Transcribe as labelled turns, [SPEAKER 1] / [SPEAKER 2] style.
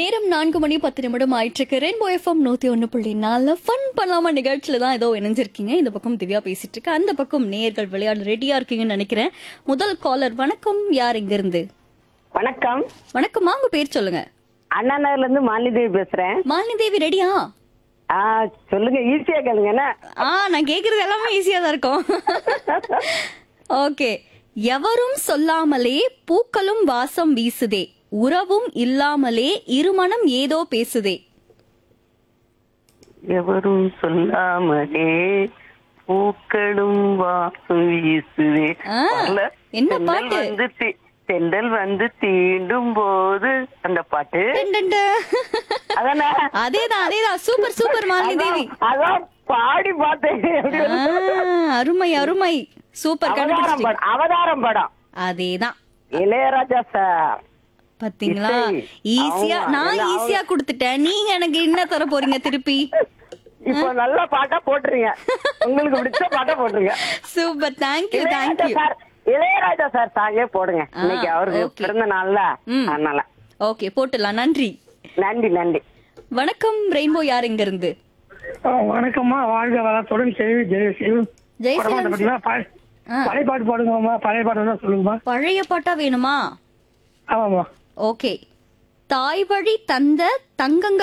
[SPEAKER 1] நேரம் நான்கு மணி பத்து நிமிடம் ஆயிட்டிருக்கு ரெயின்போ எஃப்எம் நூத்தி ஒன்று புள்ளி நாலு ஃபன் பண்ணலாமா நிகழ்ச்சியில தான் ஏதோ இணைஞ்சிருக்கீங்க இந்த பக்கம் திவ்யா பேசிட்டு இருக்கு அந்த பக்கம் நேயர்கள் விளையாட ரெடியா இருக்கீங்கன்னு நினைக்கிறேன் முதல் காலர் வணக்கம் யார் இங்க இருந்து
[SPEAKER 2] வணக்கம்
[SPEAKER 1] வணக்கம்மா உங்க பேர் சொல்லுங்க
[SPEAKER 2] அண்ணா நகர்ல இருந்து மாலிதேவி பேசுறேன்
[SPEAKER 1] மாலினி தேவி ரெடியா
[SPEAKER 2] ஆ சொல்லுங்க ஈஸியா கேளுங்க என்ன
[SPEAKER 1] ஆ நான் கேக்குறது எல்லாமே ஈஸியா தான் இருக்கும் ஓகே எவரும் சொல்லாமலே பூக்களும் வாசம் வீசுதே உறவும் இல்லாமலே இருமனம் ஏதோ பேசுதே
[SPEAKER 2] எவரும் சொல்லாமலே பூக்களும் வாசம் வீசுதே
[SPEAKER 1] ஆ,
[SPEAKER 2] வரல?
[SPEAKER 1] என்ன
[SPEAKER 2] தென்றல்
[SPEAKER 1] பாட்டு?
[SPEAKER 2] வந்து தீ- தென்றல் வந்து தீண்டும் போது அந்த பாட்டு
[SPEAKER 1] டன் டன் டன்.
[SPEAKER 2] அதானே
[SPEAKER 1] அதேதான் அதேதான் சூப்பர் சூப்பர் மாலினி தேவி
[SPEAKER 2] அதான் அதான் பாடி பார்த்தேன் எப்படி
[SPEAKER 1] ஆ, அருமை அருமை சூப்பர்
[SPEAKER 2] அவதாரம்
[SPEAKER 1] கண்டுபிடிச்சிட்டீங்க
[SPEAKER 2] படம் அவதாரம் படம்
[SPEAKER 1] அதேதான்
[SPEAKER 2] இளையராஜா சார்
[SPEAKER 1] பாத்தீங்களா
[SPEAKER 2] இசை.
[SPEAKER 1] ஈஸியா
[SPEAKER 2] அவங்க
[SPEAKER 1] நான்
[SPEAKER 2] எல்லாம்
[SPEAKER 1] ஈஸியா கொடுத்துட்டேன் நீங்க எனக்கு என்ன தர போறீங்க திருப்பி
[SPEAKER 2] இப்போ நல்ல பாட்டா போட்டுருங்க உங்களுக்கு பிடிச்ச பாட்டா போட்டுருங்க
[SPEAKER 1] super thank you
[SPEAKER 2] Ilaiyaraaja
[SPEAKER 1] thank you
[SPEAKER 2] sir Ilaiyaraaja sir சாங்கே போடுங்க
[SPEAKER 1] ஆ,
[SPEAKER 2] இன்னைக்கு அவருக்கு
[SPEAKER 1] okay.
[SPEAKER 2] பிறந்த நாள்ல
[SPEAKER 1] ம்.
[SPEAKER 2] அதனால
[SPEAKER 1] ஓகே போட்டுடலாம் நன்றி
[SPEAKER 2] நன்றி நன்றி
[SPEAKER 1] வணக்கம் ரெயின்போ யார் இங்க இருந்து
[SPEAKER 3] ஆ, வணக்கம்மா வாழ்க வளத்துடன் செல்வி ஜெயசீலம்
[SPEAKER 1] ஜெயசீலன்
[SPEAKER 3] பார்த்தீங்களா ப-
[SPEAKER 1] ஆ.
[SPEAKER 3] பழைய பாட்டு பாடுங்கம்மா பழைய பாட்டு தான் சொல்லுங்கம்மா
[SPEAKER 1] பழைய பாட்டா வேணுமா
[SPEAKER 3] ஆமாம்மா
[SPEAKER 1] ஓகே தாய் வழி தந்த தங்கங்கள்